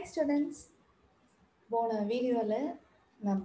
Hi students போன வீடியோவில் நம்ம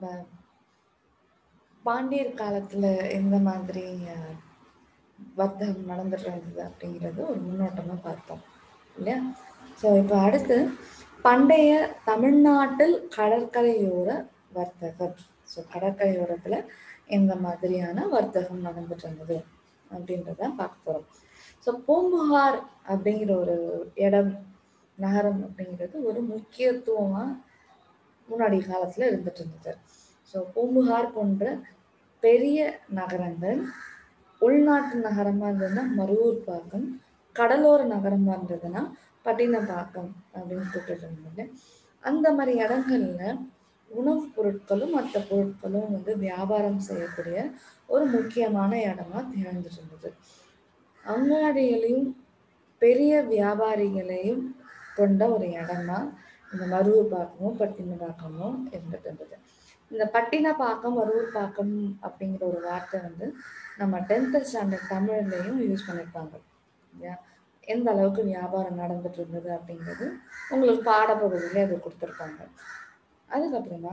பாண்டியர் காலத்தில் எந்த மாதிரி அஹ், வர்த்தகம் நடந்துட்டு இருந்தது அப்படிங்கிறது ஒரு முன்னோட்டமாக பார்த்தோம் இல்லையா ஸோ இப்போ அடுத்து பண்டைய தமிழ்நாட்டில் கடற்கரையோர வர்த்தகம் ஸோ கடற்கரையோரத்தில் எந்த மாதிரியான வர்த்தகம் நடந்துட்டு இருந்தது அப்படின்றத பார்க்க போகிறோம் ஸோ பூம்புகார் அப்படிங்கிற ஒரு இடம் நகரம் அப்படிங்கிறது ஒரு முக்கியத்துவமாக முன்னாடி காலத்தில் இருந்துட்டு இருந்தது ஸோ பூம்புகார் போன்ற பெரிய நகரங்கள் உள்நாட்டு நகரமாக இருந்ததுன்னா மருவூர்பாக்கம் கடலோர நகரமாக இருந்ததுன்னா பட்டினப்பாக்கம் அப்படின்னு கூப்பிட்டு இருந்தாங்க அந்த மாதிரி இடங்கள்ல உணவுப் பொருட்களும் மற்ற பொருட்களும் வந்து வியாபாரம் செய்யக்கூடிய ஒரு முக்கியமான இடமா திகழ்ந்துட்டு இருந்தது அங்காடிகளையும் பெரிய வியாபாரிகளையும் கொண்ட ஒரு இடமா இந்த மருவூர்பாக்கமும் பட்டினப்பாக்கமும் இருந்துட்டு இருந்தது இந்த பட்டினப்பாக்கம் மருவூர்பாக்கம் அப்படிங்கிற ஒரு வார்த்தை வந்து நம்ம டென்த் ஸ்டாண்டர்ட் தமிழ்லையும் யூஸ் பண்ணியிருப்பாங்க இல்லையா எந்த அளவுக்கு வியாபாரம் நடந்துட்டு இருந்தது அப்படிங்கிறது உங்களுக்கு பாடப்பகுதியிலே அது கொடுத்துருப்பாங்க அதுக்கப்புறமா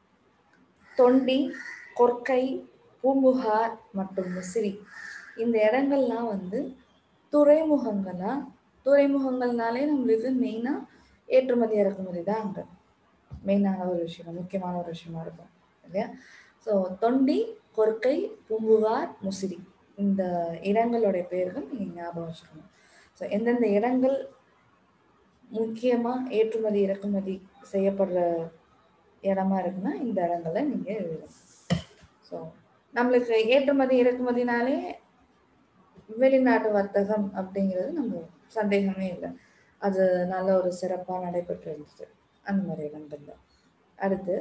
தொண்டி கொற்கை பூம்புகார் மற்றும் முசிறி இந்த இடங்கள்லாம் வந்து துறைமுகங்களா துறைமுகங்கள்னாலே நம்மளுக்கு மெயினாக ஏற்றுமதி இறக்குமதி தான் அங்கே மெயினான ஒரு விஷயம் முக்கியமான ஒரு விஷயமா இருக்கும் இல்லையா ஸோ தொண்டி கொற்கை பூம்புகார் முசிறி இந்த இடங்களுடைய பேர்கள் நீங்கள் ஞாபகம் வச்சுக்கணும் ஸோ எந்தெந்த இடங்கள் முக்கியமாக ஏற்றுமதி இறக்குமதி செய்யப்படுற இடமா இருக்குன்னா இந்த இடங்களை நீங்கள் எழுதணும் ஸோ நம்மளுக்கு ஏற்றுமதி இறக்குமதினாலே வெளிநாட்டு வர்த்தகம் அப்படிங்கிறது நம்ம சந்தேகமே இல்லை அது நல்ல ஒரு சிறப்பாக நடைபெற்று இருந்தது அந்த மாதிரி இடங்கள்ல அடுத்து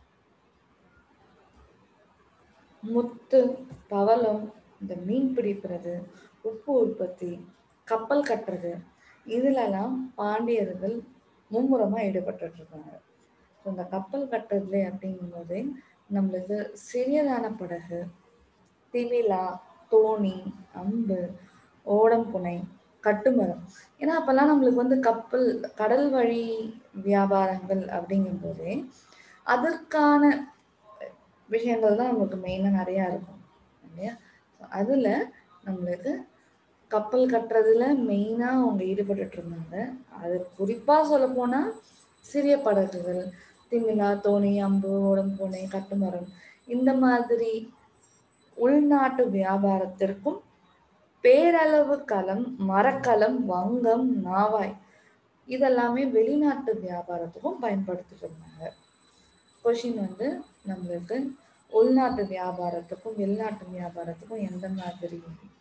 முத்து பவளம் இந்த மீன் பிடிக்கிறது உப்பு உற்பத்தி கப்பல் கட்டுறது இதுலலாம் பாண்டியர்கள் மும்முரமாக ஈடுபட்டு இருக்காங்க ஸோ இந்த கப்பல் கட்டுறதுல அப்படிங்கும்போது நம்மளுக்கு சிறியதான படகு திமிலா தோணி அம்பு ஓடம்புனை கட்டுமரம் ஏன்னா அப்போல்லாம் நம்மளுக்கு வந்து கப்பல் கடல் வழி வியாபாரங்கள் அப்படிங்கும்போதே அதற்கான விஷயங்கள் தான் நம்மளுக்கு மெயினாக நிறையா இருக்கும் இல்லையா அதில் நம்மளுக்கு கப்பல் கட்டுறதுல மெயினாக அவங்க ஈடுபட்டுட்டு இருந்தாங்க அது குறிப்பாக சொல்லப்போனால் சிறிய படகுகள் திமிலா தோணி அம்பு உடம்புனை கட்டுமரம் இந்த மாதிரி உள்நாட்டு வியாபாரத்திற்கும் பேரளவு களம் மரக்கலம் வங்கம் நாவாய் இதெல்லாமே வெளிநாட்டு வியாபாரத்துக்கும் பயன்படுத்திட்டு இருந்தாங்க கொஷின் வந்து நம்மளுக்கு உள்நாட்டு வியாபாரத்துக்கும் வெளிநாட்டு வியாபாரத்துக்கும் எந்த மாதிரி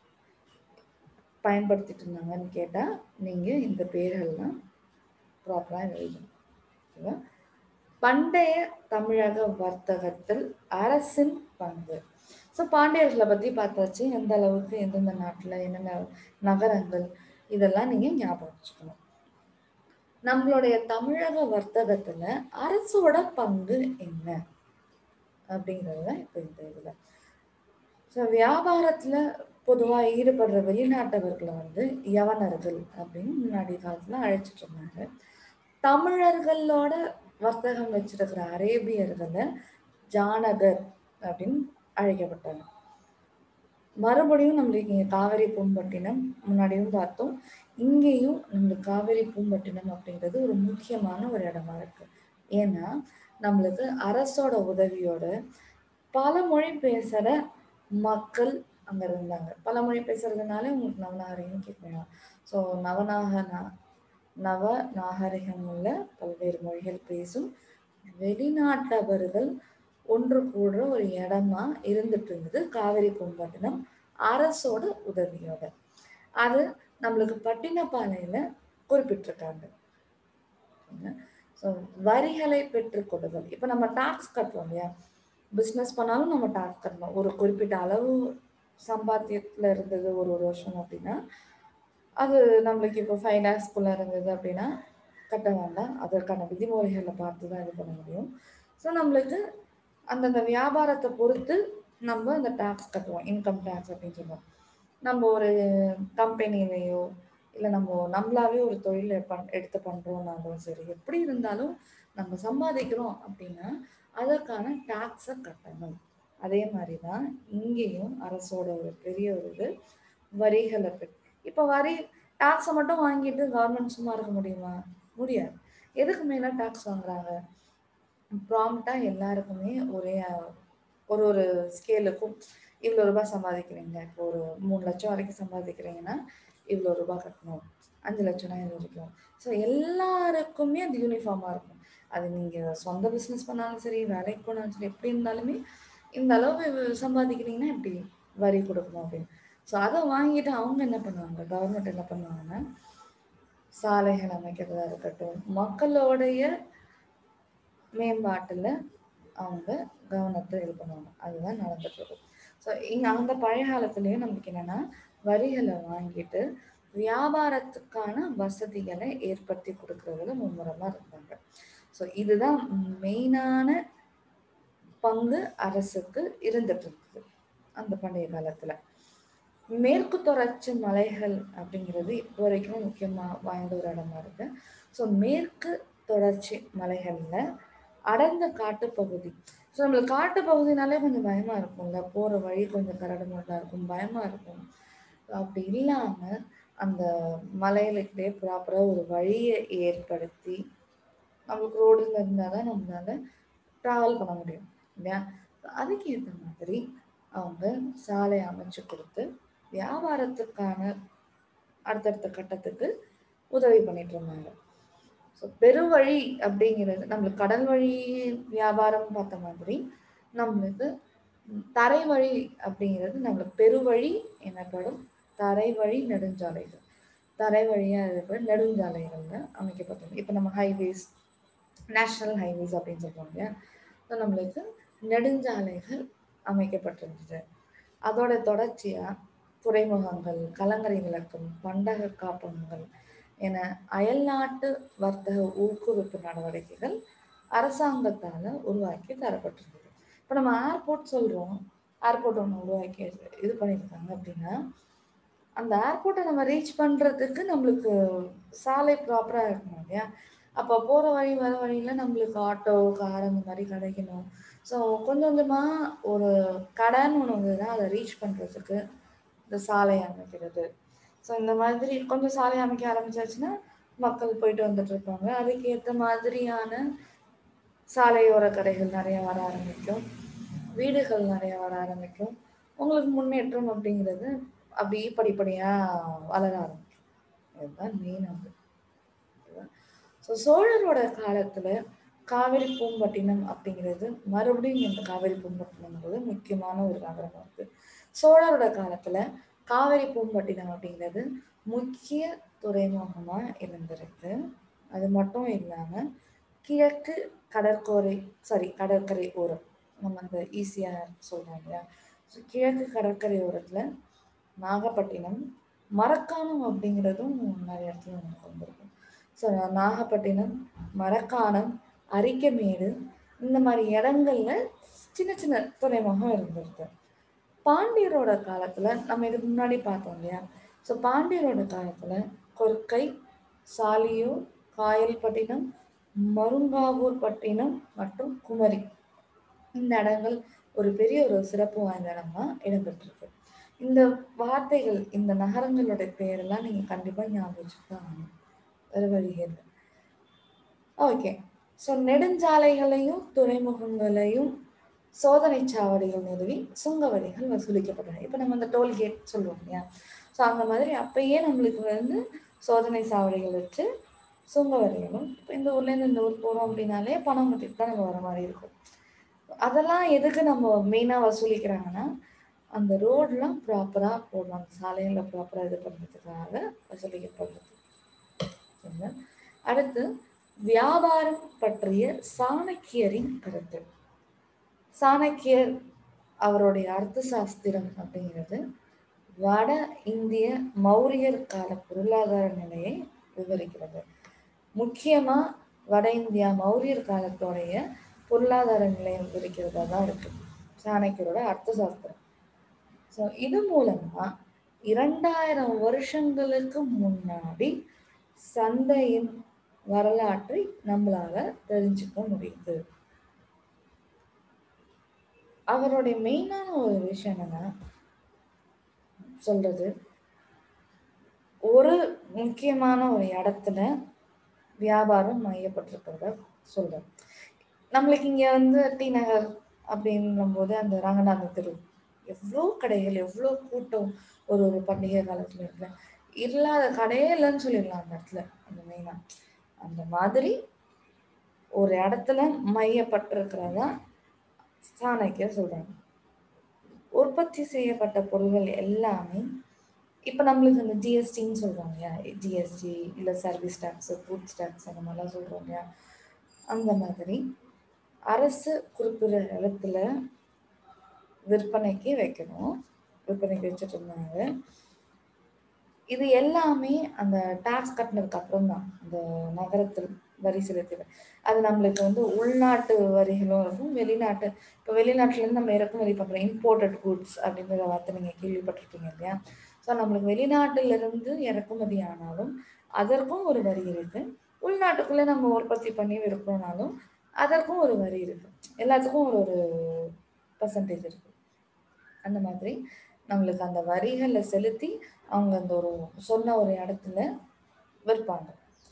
பயன்படுத்திட்டு இருந்தாங்கன்னு கேட்டால் நீங்கள் இந்த பேர்கள்லாம் ப்ராப்பராக எழுதணும் ஓகேவா பண்டைய தமிழக வர்த்தகத்தில் அரசின் பங்கு ஸோ பாண்டியர்களை பற்றி பார்த்தாச்சு எந்த அளவுக்கு எந்தெந்த நாட்டில் என்னென்ன நகரங்கள் இதெல்லாம் நீங்கள் ஞாபகம் வச்சுக்கணும் நம்மளுடைய தமிழக வர்த்தகத்தில் அரசோட பங்கு என்ன அப்படிங்கிறது தான் இப்போ இந்த இதில் ஸோ வியாபாரத்தில் பொதுவாக ஈடுபடுற வெளிநாட்டவர்களை வந்து யவனர்கள் அப்படின்னு முன்னாடி காலத்தில் அழைச்சிட்டு இருந்தாங்க தமிழர்களோட வர்த்தகம் வச்சிருக்கிற அரேபியர்களை ஜானகர் அப்படின்னு அழைக்கப்பட்டாங்க மறுபடியும் நம்மளுக்கு இங்கே காவேரி பூம்பட்டினம் முன்னாடியும் பார்த்தோம் இங்கேயும் நம்மளுக்கு காவேரி பூம்பட்டினம் அப்படிங்கிறது ஒரு முக்கியமான ஒரு இடமா இருக்கு ஏன்னா நம்மளுக்கு அரசோட உதவியோட பல மொழி பேசுகிற மக்கள் அங்கே இருந்தாங்க பல மொழி பேசுறதுனால உங்களுக்கு நவநாகரிகம் கேட்கலாம் ஸோ நவநாக நவ நாகரிகம் உள்ள பல்வேறு மொழிகள் பேசும் வெளிநாட்டவர்கள் ஒன்று கூடுற ஒரு இடமா இருந்துட்டு இருந்தது காவிரி பூம்பட்டினம் அரசோட உதவியோட அது நம்மளுக்கு பட்டினப்பாளையில குறிப்பிட்டிருக்காங்க ஸோ வரிகளை பெற்றுக்கொள்ளுதல் இப்போ நம்ம டாக்ஸ் கட்டுறோம் இல்லையா பிஸ்னஸ் பண்ணாலும் நம்ம டாக்ஸ் கட்டணும் ஒரு குறிப்பிட்ட அளவு சம்பாத்தியத்தில் இருந்தது ஒரு ஒரு வருஷம் அப்படின்னா அது நம்மளுக்கு இப்போ ஃபைவ் லேக்ஸ்குள்ளே இருந்தது அப்படின்னா கட்ட வேண்டாம் அதற்கான விதிமுறைகளை பார்த்து தான் இது பண்ண முடியும் ஸோ நம்மளுக்கு அந்தந்த வியாபாரத்தை பொறுத்து நம்ம அந்த டேக்ஸ் கட்டுவோம் இன்கம் டேக்ஸ் அப்படின்னு சொல்லுவோம் நம்ம ஒரு கம்பெனிலேயோ இல்லை நம்ம நம்மளாவே ஒரு தொழிலை பண் எடுத்து பண்ணுறோம்னாலும் சரி எப்படி இருந்தாலும் நம்ம சம்பாதிக்கிறோம் அப்படின்னா அதற்கான டேக்ஸை கட்டணும் அதே மாதிரி தான் இங்கேயும் அரசோட ஒரு பெரிய ஒரு இது வரிகளை பெ இப்போ வரி டேக்ஸை மட்டும் வாங்கிட்டு கவர்மெண்ட் சும்மா இருக்க முடியுமா முடியாது எதுக்கு மேலே டேக்ஸ் வாங்குறாங்க ப்ராம்ப்டாக எல்லாருக்குமே ஒரே ஒரு ஒரு ஸ்கேலுக்கும் இவ்வளோ ரூபாய் சம்பாதிக்கிறீங்க இப்போ ஒரு மூணு லட்சம் வரைக்கும் சம்பாதிக்கிறீங்கன்னா இவ்வளோ ரூபாய் கட்டணும் அஞ்சு லட்சம்னா இது வரைக்கும் ஸோ எல்லாருக்குமே அது யூனிஃபார்மாக இருக்கும் அது நீங்கள் சொந்த பிஸ்னஸ் பண்ணாலும் சரி வேலைக்கு போனாலும் சரி எப்படி இருந்தாலுமே இந்த அளவு சம்பாதிக்கிறீங்கன்னா இப்படி வரி கொடுக்கணும் அப்படின்னு ஸோ அதை வாங்கிட்டு அவங்க என்ன பண்ணுவாங்க கவர்மெண்ட் என்ன பண்ணுவாங்கன்னா சாலைகள் அமைக்கிறதா இருக்கட்டும் மக்களுடைய மேம்பாட்டில் அவங்க கவனத்தை இது பண்ணுவாங்க அதுதான் நடந்துட்டு இருக்கும் ஸோ இங்கே அந்த பழைய காலத்துலேயும் நம்மளுக்கு என்னென்னா வரிகளை வாங்கிட்டு வியாபாரத்துக்கான வசதிகளை ஏற்படுத்தி கொடுக்கறதுல மும்முரமாக இருந்தாங்க ஸோ இதுதான் மெயினான பங்கு அரசுக்கு இருந்துட்டு இருக்குது அந்த பண்டைய காலத்தில் மேற்கு தொடர்ச்சி மலைகள் அப்படிங்கிறது இப்போ வரைக்கும் முக்கியமாக வாய்ந்த ஒரு இடமா இருக்கு ஸோ மேற்கு தொடர்ச்சி மலைகளில் அடர்ந்த காட்டு பகுதி ஸோ நம்மளுக்கு காட்டு பகுதினாலே கொஞ்சம் பயமாக இருக்கும்ல போகிற வழி கொஞ்சம் கரடு முரடாக இருக்கும் பயமாக இருக்கும் அப்படி இல்லாமல் அந்த மலைகளுக்கிட்டே ப்ராப்பராக ஒரு வழியை ஏற்படுத்தி நம்மளுக்கு ரோடுல இருந்தால் தான் நம்மளால ட்ராவல் பண்ண முடியும் இல்லையா அதுக்கு ஏற்ற மாதிரி அவங்க சாலை அமைச்சு கொடுத்து வியாபாரத்துக்கான அடுத்தடுத்த கட்டத்துக்கு உதவி பண்ணிட்டு இருந்தாங்க ஸோ பெருவழி அப்படிங்கிறது நம்மளுக்கு கடல் வழி வியாபாரம் பார்த்த மாதிரி நம்மளுக்கு தரை வழி அப்படிங்கிறது நம்மளுக்கு பெருவழி எனப்படும் தரை வழி நெடுஞ்சாலைகள் தரை வழியாக இருக்கிற நெடுஞ்சாலைகளில் அமைக்கப்பட்டது இப்போ நம்ம ஹைவேஸ் நேஷ்னல் ஹைவேஸ் அப்படின்னு சொல்லுவோம் இல்லையா ஸோ நம்மளுக்கு நெடுஞ்சாலைகள் அமைக்கப்பட்டிருந்தது அதோட தொடர்ச்சியாக துறைமுகங்கள் கலங்கரை விளக்கம் பண்டக காப்பகங்கள் என அயல்நாட்டு வர்த்தக ஊக்குவிப்பு நடவடிக்கைகள் அரசாங்கத்தால் உருவாக்கி தரப்பட்டிருந்தது இப்போ நம்ம ஏர்போர்ட் சொல்கிறோம் ஏர்போர்ட் ஒன்று உருவாக்கி இது பண்ணியிருக்காங்க அப்படின்னா அந்த ஏர்போர்ட்டை நம்ம ரீச் பண்ணுறதுக்கு நம்மளுக்கு சாலை ப்ராப்பராக இருக்கணும் இல்லையா அப்போ போகிற வழி வர வழியில் நம்மளுக்கு ஆட்டோ கார் அந்த மாதிரி கிடைக்கணும் ஸோ கொஞ்சம் கொஞ்சமாக ஒரு கடைன்னு ஒன்று வந்ததுன்னா அதை ரீச் பண்ணுறதுக்கு இந்த சாலை அமைக்கிறது ஸோ இந்த மாதிரி கொஞ்சம் சாலை அமைக்க ஆரம்பிச்சாச்சுன்னா மக்கள் போயிட்டு வந்துட்டு இருப்பாங்க அதுக்கு ஏற்ற மாதிரியான சாலையோர கடைகள் நிறைய வர ஆரம்பிக்கும் வீடுகள் நிறைய வர ஆரம்பிக்கும் உங்களுக்கு முன்னேற்றம் அப்படிங்கிறது அப்படி படிப்படியாக வளர ஆரம்பிக்கும் இதுதான் மெயின் அது ஸோ சோழரோட காலத்தில் காவிரி பூம்பட்டினம் அப்படிங்கிறது மறுபடியும் இந்த காவிரி பூம்பட்டினம்ங்கிறது முக்கியமான ஒரு நகரமாக இருக்குது சோழரோட காலத்தில் காவிரி பூம்பட்டினம் அப்படிங்கிறது முக்கிய துறைமுகமாக இருந்திருக்கு அது மட்டும் இல்லாமல் கிழக்கு கடற்கரை சாரி கடற்கரை ஓரம் நம்ம அந்த ஈஸியாக சொல்கிறோம் இல்லையா ஸோ கிழக்கு கடற்கரை ஓரத்தில் நாகப்பட்டினம் மரக்காணம் அப்படிங்கிறதும் நிறைய இடத்துல நமக்கு வந்திருக்கும் ஸோ நாகப்பட்டினம் மரக்காணம் அரிக்கமேடு இந்த மாதிரி இடங்கள்ல சின்ன சின்ன துறைமுகம் இருந்திருக்கு பாண்டியரோட காலத்தில் நம்ம இதுக்கு முன்னாடி பார்த்தோம் இல்லையா ஸோ பாண்டியரோட காலத்தில் கொற்கை சாலியூர் காயல்பட்டினம் மருங்காவூர் பட்டினம் மற்றும் குமரி இந்த இடங்கள் ஒரு பெரிய ஒரு சிறப்பு வாய்ந்த இடமா இடம்பெற்றிருக்கு இந்த வார்த்தைகள் இந்த நகரங்களோட பெயரெல்லாம் நீங்கள் கண்டிப்பாக ஞாபகம் வச்சுதான் ஆகணும் வேறு வழி இல்லை ஓகே ஸோ நெடுஞ்சாலைகளையும் துறைமுகங்களையும் சோதனை சாவடிகள் நிறுவி சுங்க வரிகள் வசூலிக்கப்பட்டன இப்போ நம்ம அந்த டோல்கேட் சொல்லுவோம் இல்லையா ஸோ அந்த மாதிரி அப்பயே நம்மளுக்கு வந்து சோதனை சாவடிகள் வச்சு சுங்க வரிகளும் இப்போ இந்த ஊர்லேருந்து இந்த ஊர் போகிறோம் அப்படின்னாலே பணம் கட்டிட்டு தான் நம்ம வர மாதிரி இருக்கும் அதெல்லாம் எதுக்கு நம்ம மெயினாக வசூலிக்கிறாங்கன்னா அந்த ரோடெலாம் ப்ராப்பராக போடணும் அந்த சாலைகளில் ப்ராப்பராக இது பண்ணுறதுக்காக வசூலிக்கப்படுறது சரிங்களா? அடுத்து வியாபாரம் பற்றிய சாணக்கியரின் கருத்து சாணக்கியர் அவருடைய அர்த்த சாஸ்திரம் அப்படிங்கிறது வட இந்திய மௌரியர் கால பொருளாதார நிலையை விவரிக்கிறது முக்கியமா வட இந்தியா மௌரியர் காலத்தோடைய பொருளாதார நிலையை விவரிக்கிறதா தான் இருக்கு சாணக்கியரோட அர்த்த சாஸ்திரம் ஸோ இது மூலமா இரண்டாயிரம் வருஷங்களுக்கு முன்னாடி சந்தையின் வரலாற்றை நம்மளால தெரிஞ்சுக்க முடியுது அவருடைய மெயினான ஒரு விஷயம் என்னன்னா சொல்றது ஒரு முக்கியமான ஒரு இடத்துல வியாபாரம் மையப்பட்டிருக்கிறத சொல்றேன் நம்மளுக்கு இங்க வந்து டி நகர் அப்படின்னும் போது அந்த ரங்கநாத தெரு எவ்வளோ கடைகள் எவ்வளோ கூட்டம் ஒரு ஒரு பண்டிகை காலத்துல இருக்குல்ல இல்லாத கடையே இல்லைன்னு சொல்லிடலாம் அந்த இடத்துல அந்த மெயினா அந்த மாதிரி ஒரு இடத்துல மையப்பட்டிருக்கிறதா சாணக்கியர் சொல்றாங்க உற்பத்தி செய்யப்பட்ட பொருள்கள் எல்லாமே இப்போ நம்மளுக்கு இந்த ஜிஎஸ்டின்னு சொல்றாங்க இல்லையா ஜிஎஸ்டி இல்லை சர்வீஸ் டேக்ஸ் ஃபுட் டேக்ஸ் அந்த மாதிரிலாம் சொல்றோம் இல்லையா அந்த மாதிரி அரசு குறிப்பிட்ட இடத்துல விற்பனைக்கு வைக்கணும் விற்பனைக்கு வச்சுட்டு இருந்தாங்க இது எல்லாமே அந்த டாக்ஸ் கட்டினதுக்கு அப்புறம் தான் அந்த நகரத்தில் வரி செலுத்தின அது நம்மளுக்கு வந்து உள்நாட்டு வரிகளும் இருக்கும் வெளிநாட்டு இப்போ வெளிநாட்டுலேருந்து நம்ம இறக்குமதி பண்ணுறோம் இம்போர்ட்டட் குட்ஸ் அப்படிங்கிற வார்த்தை நீங்கள் கேள்விப்பட்டிருக்கீங்க இல்லையா ஸோ நம்மளுக்கு வெளிநாட்டிலிருந்து இறக்குமதி ஆனாலும் அதற்கும் ஒரு வரி இருக்கு உள்நாட்டுக்குள்ளே நம்ம உற்பத்தி பண்ணி விற்கிறோம்னாலும் அதற்கும் ஒரு வரி இருக்கு எல்லாத்துக்கும் ஒரு ஒரு பர்சன்டேஜ் இருக்கு அந்த மாதிரி நம்மளுக்கு அந்த வரிகளை செலுத்தி அவங்க அந்த ஒரு சொன்ன ஒரு இடத்துல விற்பாங்க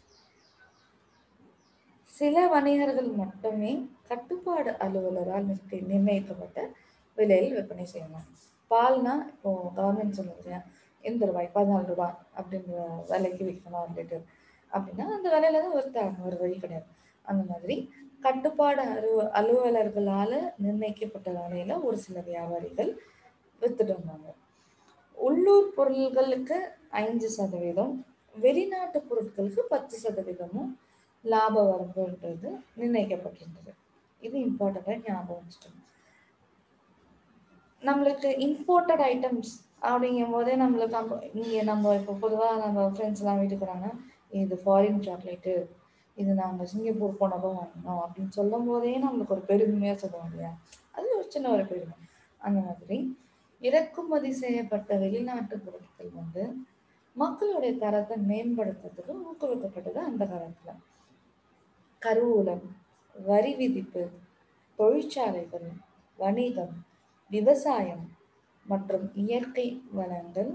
சில வணிகர்கள் மட்டுமே கட்டுப்பாடு அலுவலரால் நிர்ணய நிர்ணயிக்கப்பட்ட விலையில் விற்பனை செய்யணும் பால்னா இப்போ கவர்மெண்ட் சொல்லுது இல்லையா எண்பது ரூபாய் பதினாலு ரூபாய் அப்படின்ற விலைக்கு விற்கணும் ஒரு லிட்டர் அப்படின்னா அந்த விலையில தான் விற்றாங்க ஒரு வழி கிடையாது அந்த மாதிரி கட்டுப்பாடு அலு அலுவலர்களால நிர்ணயிக்கப்பட்ட விலையில ஒரு சில வியாபாரிகள் வித்துட்டு வந்தாங்க உள்ளூர் பொருள்களுக்கு ஐந்து சதவீதம் வெளிநாட்டு பொருட்களுக்கு பத்து சதவீதமும் லாப வரம்புன்றது நிர்ணயிக்கப்பட்டிருந்தது இது இம்பார்ட்டண்ட்டாக ஞாபகம் வச்சுக்கணும் நம்மளுக்கு இம்போர்ட்டட் ஐட்டம்ஸ் அப்படிங்கும் போதே நம்மளுக்கு நம்ம இங்கே நம்ம இப்போ பொதுவாக நம்ம ஃப்ரெண்ட்ஸ்லாம் வீட்டுக்கு வராங்க இது ஃபாரின் சாக்லேட்டு இது நாங்கள் சிங்கப்பூர் போனதும் வாங்கினோம் அப்படின்னு சொல்லும் போதே நம்மளுக்கு ஒரு பெருமையாக சொல்லுவோம் இல்லையா அது ஒரு சின்ன ஒரு பெருமை அந்த மாதிரி இறக்குமதி செய்யப்பட்ட வெளிநாட்டு பொருட்கள் வந்து மக்களுடைய தரத்தை மேம்படுத்துறதுக்கு ஊக்குவிக்கப்பட்டது அந்த காலத்துல கருவூலம் வரி விதிப்பு தொழிற்சாலைகள் வணிகம் விவசாயம் மற்றும் இயற்கை வளங்கள்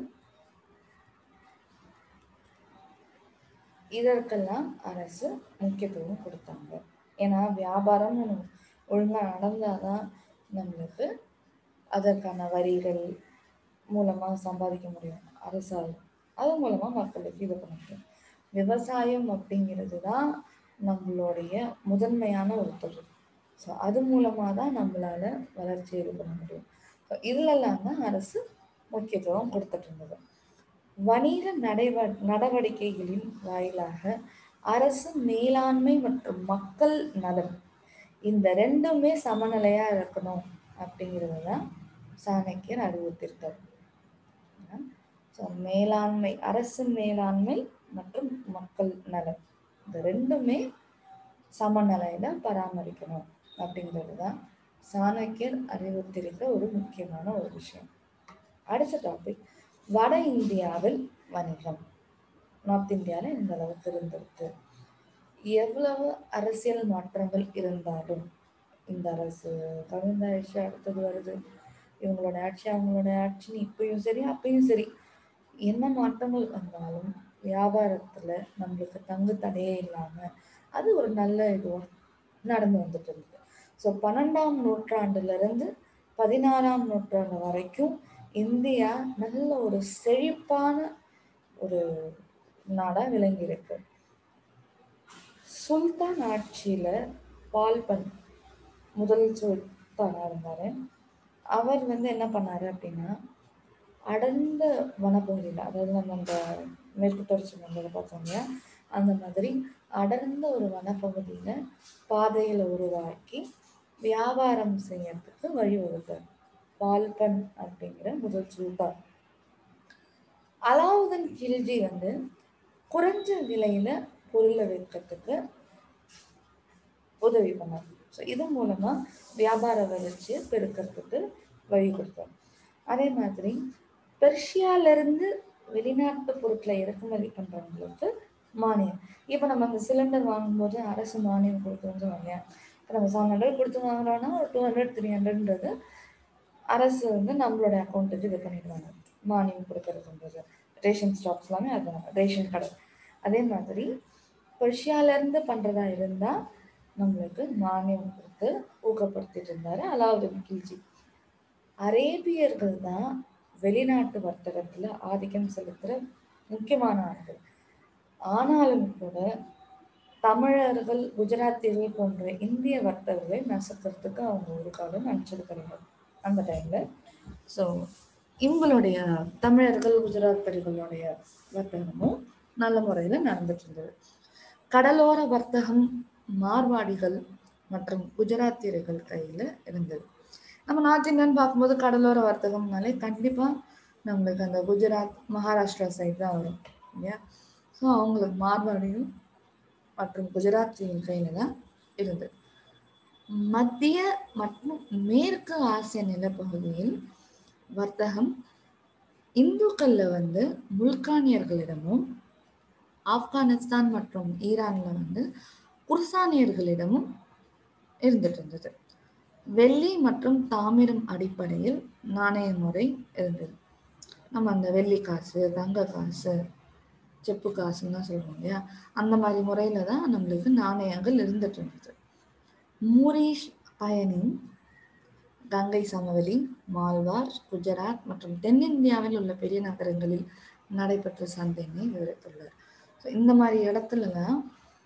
இதற்கெல்லாம் அரசு முக்கியத்துவம் கொடுத்தாங்க ஏன்னா வியாபாரம் ஒழுங்கா நடந்தாதான் நம்மளுக்கு அதற்கான வரிகள் மூலமா சம்பாதிக்க முடியும் அரசால் அது மூலமா மக்களுக்கு இது பண்ண முடியும் விவசாயம் அப்படிங்கிறது தான் நம்மளுடைய முதன்மையான ஒரு தொழில் ஸோ அது மூலமாக தான் நம்மளால வளர்ச்சி இது பண்ண முடியும் ஸோ இதுலெல்லாம் தான் அரசு முக்கியத்துவம் கொடுத்துட்டு இருந்தது வணிக நடைவ நடவடிக்கைகளின் வாயிலாக அரசு மேலாண்மை மற்றும் மக்கள் நலன் இந்த ரெண்டுமே சமநிலையா இருக்கணும் அப்படிங்கிறது தான் சாணக்கியர் அறிவுறுத்திருக்கார் ஸோ மேலாண்மை அரசு மேலாண்மை மற்றும் மக்கள் நலன் இந்த ரெண்டுமே சமநிலையில பராமரிக்கணும் அப்படிங்கிறது தான் சாணக்கியர் அறிவுறுத்திருக்கிற ஒரு முக்கியமான ஒரு விஷயம் அடுத்த டாபிக் வட இந்தியாவில் வணிகம் நார்த் இந்தியாவில் இந்த அளவுக்கு இருந்திருக்கு எவ்வளவு அரசியல் மாற்றங்கள் இருந்தாலும் இந்த அரசு கவிழ்ந்த ஆட்சி அடுத்தது வருது இவங்களோட ஆட்சி அவங்களோட ஆட்சின்னு இப்பயும் சரி அப்பயும் சரி என்ன மாற்றங்கள் வந்தாலும் வியாபாரத்துல நம்மளுக்கு தங்கு தடையே இல்லாம அது ஒரு நல்ல இதுவா நடந்து வந்துட்டு இருந்தது ஸோ பன்னெண்டாம் நூற்றாண்டுல இருந்து பதினாறாம் நூற்றாண்டு வரைக்கும் இந்தியா நல்ல ஒரு செழிப்பான ஒரு நாடா விளங்கி இருக்கு சுல்தான் ஆட்சியில பால்பன் முதல் சுல்தானா இருந்தாரு அவர் வந்து என்ன பண்ணாரு அப்படின்னா அடர்ந்த வனப்பகுதியில் அதாவது நம்ம அந்த மேற்கு தொடர்ச்சி மலையில பார்த்தோம் இல்லையா அந்த மாதிரி அடர்ந்த ஒரு வனப்பகுதியில பாதைகளை உருவாக்கி வியாபாரம் செய்யறதுக்கு வழிவகுத்தார் பால்பன் அப்படிங்கிற முதல் சுல்தான் அலாவுதீன் கில்ஜி வந்து குறைஞ்ச விலையில பொருளை விற்கிறதுக்கு உதவி பண்ணார் ஸோ இது மூலமா வியாபார வளர்ச்சியை பெருக்கிறதுக்கு வழி கொடுத்தார் அதே மாதிரி பெர்ஷியாவிலிருந்து வெளிநாட்டு பொருட்களை இறக்குமதி பண்றவங்களுக்கு மானியம் இப்போ நம்ம அந்த சிலிண்டர் வாங்கும்போது அரசு மானியம் கொடுக்குறோம்னு சொல்லுவாங்க இப்போ நம்ம செவன் ஹண்ட்ரட் கொடுத்து வாங்குறோம்னா ஒரு டூ ஹண்ட்ரட் த்ரீ ஹண்ட்ரட்ன்றது அரசு வந்து நம்மளோட அக்கௌண்ட்டுக்கு இது பண்ணிடுவாங்க மானியம் கொடுக்கறதுன்றது ரேஷன் ஸ்டாக்ஸ் எல்லாமே அதுதான் ரேஷன் கடை அதே மாதிரி பெர்ஷியாவிலேருந்து பண்ணுறதா இருந்தால் நம்மளுக்கு மானியம் கொடுத்து ஊக்கப்படுத்திட்டு இருந்தார் அலாவுதீன் கில்ஜி அரேபியர்கள் தான் வெளிநாட்டு வர்த்தகத்தில் ஆதிக்கம் செலுத்துகிற முக்கியமான ஆட்கள் ஆனாலும் கூட தமிழர்கள் குஜராத்தியர்கள் போன்ற இந்திய வர்த்தகர்களை நசுக்கிறதுக்கு அவங்க ஒரு காலம் நினச்சது கிடையாது அந்த டைமில் ஸோ இவங்களுடைய தமிழர்கள் குஜராத்தர்களுடைய வர்த்தகமும் நல்ல முறையில் நடந்துட்டு இருந்தது கடலோர வர்த்தகம் மார்வாடிகள் மற்றும் குஜராத்தியர்கள் கையில் இருந்தது நம்ம நார்த் இந்தியன் பார்க்கும்போது கடலோர வர்த்தகம்னாலே கண்டிப்பாக நம்மளுக்கு அந்த குஜராத் மகாராஷ்டிரா சைடு தான் வரும் இல்லையா ஸோ அவங்களுக்கு மார்வாடியும் மற்றும் குஜராத்தியின் கையில் தான் இருந்தது மத்திய மற்றும் மேற்கு ஆசிய நிலப்பகுதியில் வர்த்தகம் இந்துக்கள்ல வந்து முல்கானியர்களிடமும் ஆப்கானிஸ்தான் மற்றும் ஈரான்ல வந்து குர்சானியர்களிடமும் இருந்துட்டு இருந்தது வெள்ளி மற்றும் தாமிரம் அடிப்படையில் நாணய முறை இருந்தது நம்ம அந்த வெள்ளி காசு தங்க காசு செப்பு காசுன்னு தான் சொல்றோம் இல்லையா அந்த மாதிரி முறையில தான் நம்மளுக்கு நாணயங்கள் இருந்துட்டு இருந்தது மூரிஷ் பயணி கங்கை சமவெளி மால்வார் குஜராத் மற்றும் தென்னிந்தியாவில் உள்ள பெரிய நகரங்களில் நடைபெற்ற சந்தையினை விவரித்துள்ளார் ஸோ இந்த மாதிரி இடத்துலலாம்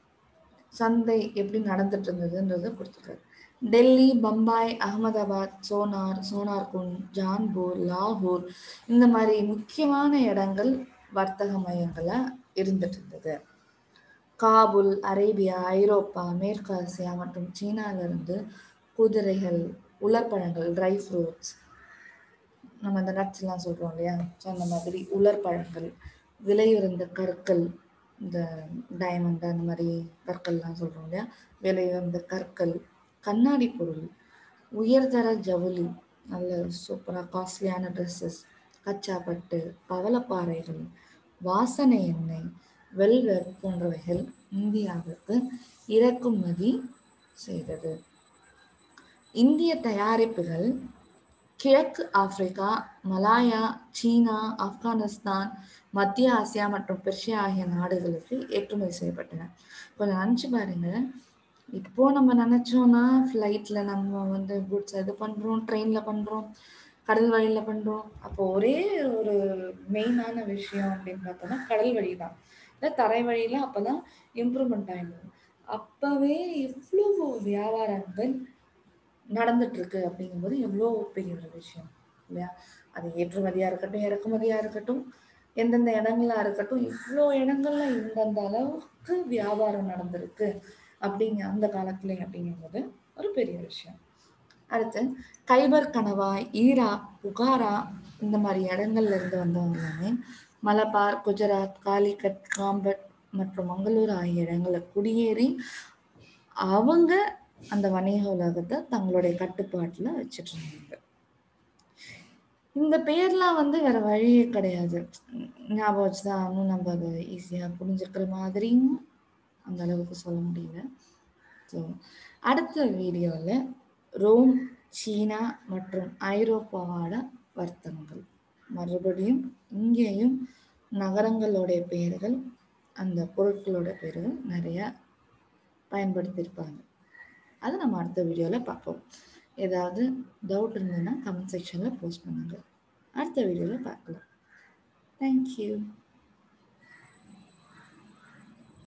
சந்தை எப்படி நடந்துட்டு இருந்ததுன்றதை கொடுத்துருக்காரு டெல்லி பம்பாய் அகமதாபாத் சோனார் சோனார்குண்ட் ஜான்பூர் லாகூர் இந்த மாதிரி முக்கியமான இடங்கள் வர்த்தக மையங்களா இருந்துட்டு இருந்தது காபுல் அரேபியா ஐரோப்பா மேற்காசியா மற்றும் சீனால இருந்து குதிரைகள் உலர்பழங்கள் ட்ரை ஃப்ரூட்ஸ் நம்ம அந்த நட்ஸ் எல்லாம் சொல்றோம் இல்லையா ஸோ அந்த மாதிரி உலர்பழங்கள் விலையுறந்த கற்கள் இந்த டைமண்ட் அந்த மாதிரி கற்கள்லாம் சொல்றோம் இல்லையா விலையுறந்த கற்கள் கண்ணாடி பொருள் உயர்தர ஜவுளி நல்ல சூப்பராக காஸ்ட்லியான ட்ரெஸ்ஸஸ் கச்சா பட்டு பவளப்பாறைகள் வாசனை எண்ணெய் வெல்வெட் போன்றவைகள் இந்தியாவுக்கு இறக்குமதி செய்தது இந்திய தயாரிப்புகள் கிழக்கு ஆப்பிரிக்கா மலாயா சீனா ஆப்கானிஸ்தான் மத்திய ஆசியா மற்றும் பெர்ஷியா ஆகிய நாடுகளுக்கு ஏற்றுமதி செய்யப்பட்டன கொஞ்சம் நினச்சி பாருங்க இப்போ நம்ம நினச்சோன்னா ஃப்ளைட்டில் நம்ம வந்து குட்ஸ் இது பண்ணுறோம் ட்ரெயினில் பண்ணுறோம் கடல் வழியில் பண்ணுறோம் அப்போ ஒரே ஒரு மெயினான விஷயம் அப்படின்னு பார்த்தோம்னா கடல் வழி தான் இல்லை தரை வழியில் அப்போ தான் இம்ப்ரூவ்மெண்ட் ஆகிடும் அப்போவே இவ்வளோ வியாபாரங்கள் நடந்துட்டு இருக்கு அப்படிங்கும்போது எவ்வளோ பெரிய ஒரு விஷயம் இல்லையா அது ஏற்றுமதியாக இருக்கட்டும் இறக்குமதியாக இருக்கட்டும் எந்தெந்த இடங்களா இருக்கட்டும் இவ்வளோ இடங்கள்ல இந்தந்த அளவுக்கு வியாபாரம் நடந்திருக்கு அப்படிங்க அந்த காலத்துல அப்படிங்கும்போது ஒரு பெரிய விஷயம் அடுத்து கைபர் கணவாய் ஈரா புகாரா இந்த மாதிரி இடங்கள்ல இருந்து வந்தவங்க எல்லாமே மலபார் குஜராத் காலிகட் காம்பட் மற்றும் மங்களூர் ஆகிய இடங்களை குடியேறி அவங்க அந்த வணிக உலகத்தை தங்களுடைய கட்டுப்பாட்டுல வச்சுட்டு இருந்தாங்க இந்த பேர்லாம் வந்து வேற வழியே கிடையாது ஞாபகம் வச்சுதான் ஆகணும் நம்ம அதை ஈஸியாக புரிஞ்சுக்கிற மாதிரியும் அந்த அளவுக்கு சொல்ல முடியல ஸோ அடுத்த வீடியோவில் ரோம் சீனா மற்றும் ஐரோப்பாவோட வர்த்தகங்கள் மறுபடியும் இங்கேயும் நகரங்களுடைய பெயர்கள் அந்த பொருட்களோட பெயர்கள் நிறைய பயன்படுத்தியிருப்பாங்க அதை நம்ம அடுத்த வீடியோவில் பார்ப்போம் ஏதாவது டவுட் இருந்ததுன்னா கமெண்ட் செக்ஷனில் போஸ்ட் பண்ணுங்க அடுத்த வீடியோவில் பார்க்கலாம் தேங்க்யூ